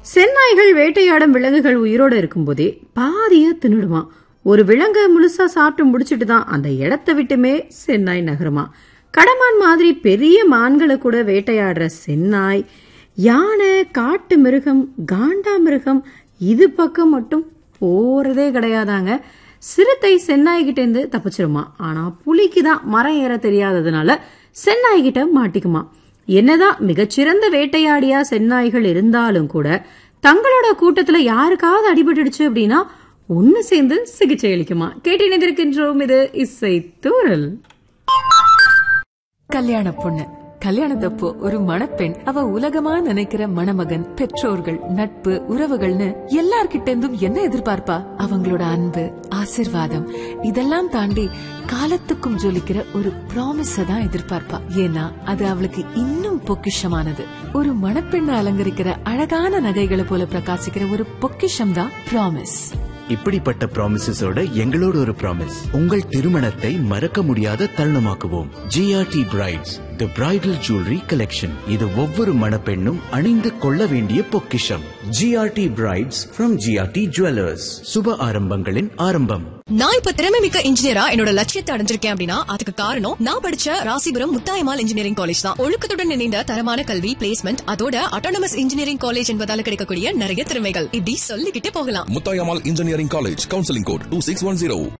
செந்நாய்கள் வேட்டையாடும் விலங்குகள் உயிரோட இருக்கும்போதே பாதிய தின்னுடுமா ஒரு விலங்கை முழுசா சாப்பிட்டு முடிச்சிட்டு தான் அந்த இடத்த விட்டுமே செந்நாய் நகருமா கடமான் மாதிரி பெரிய மான்களை கூட வேட்டையாடுற செந்நாய் யானை காட்டு மிருகம் காண்டா மிருகம் இது பக்கம் மட்டும் போறதே கிடையாதாங்க சிறுத்தை செந்நாய்கிட்ட இருந்து தப்பிச்சிருமா ஆனா புலிக்கு தான் மரம் ஏற தெரியாததுனால செந்நாய்கிட்ட மாட்டிக்குமா என்னதான் மிகச்சிறந்த வேட்டையாடியா செந்நாய்கள் இருந்தாலும் கூட தங்களோட கூட்டத்துல யாருக்காவது அடிபட்டுடுச்சு அப்படின்னா ஒன்னு சேர்ந்து சிகிச்சை அளிக்குமா கேட்டு இணைந்திருக்கின்றோம் இது இசை தூரல் கல்யாண பொண்ணு கல்யாணத்தப்போ ஒரு மணப்பெண் அவ உலகமா நினைக்கிற மணமகன் பெற்றோர்கள் நட்பு உறவுகள்னு எல்லார்கிட்ட இருந்தும் என்ன எதிர்பார்ப்பா அவங்களோட அன்பு ஆசிர்வாதம் இதெல்லாம் தாண்டி காலத்துக்கும் ஜொலிக்கிற ஒரு ப்ராமிஸ தான் எதிர்பார்ப்பா ஏன்னா அது அவளுக்கு இன்னும் பொக்கிஷமானது ஒரு மணப்பெண்ணை அலங்கரிக்கிற அழகான நகைகளை போல பிரகாசிக்கிற ஒரு பொக்கிஷம் தான் ப்ராமிஸ் இப்படிப்பட்ட ப்ராமிசஸோட எங்களோட ஒரு ப்ராமிஸ் உங்கள் திருமணத்தை மறக்க முடியாத தருணமாக்குவோம் GRT brides the bridal jewellery collection இது ஒவ்வொரு மணப்பெண்ணும் அணிந்து கொள்ள வேண்டிய பொக்கிஷம் GRT brides from GRT jewellers சுப ஆரம்பங்களின் ஆரம்பம் நான் இப்ப திறமை மிக்க இன்ஜினியரா என்னோட லட்சியத்தை அடைஞ்சிருக்கேன் அப்படின்னா அதுக்கு காரணம் நான் படிச்ச ராசிபுரம் முத்தாயமால் இன்ஜினியரிங் காலேஜ் தான் ஒழுக்கத்துடன் இணைந்த தரமான கல்வி பிளேஸ்மெண்ட் அதோட அட்டானமஸ் இன்ஜினியரிங் காலேஜ் என்பதால கிடைக்கக்கூடிய நிறைய திறமைகள் இப்படி சொல்லிக்கிட்டே போகலாம் Muthayammal engineering college counselling code two six one zero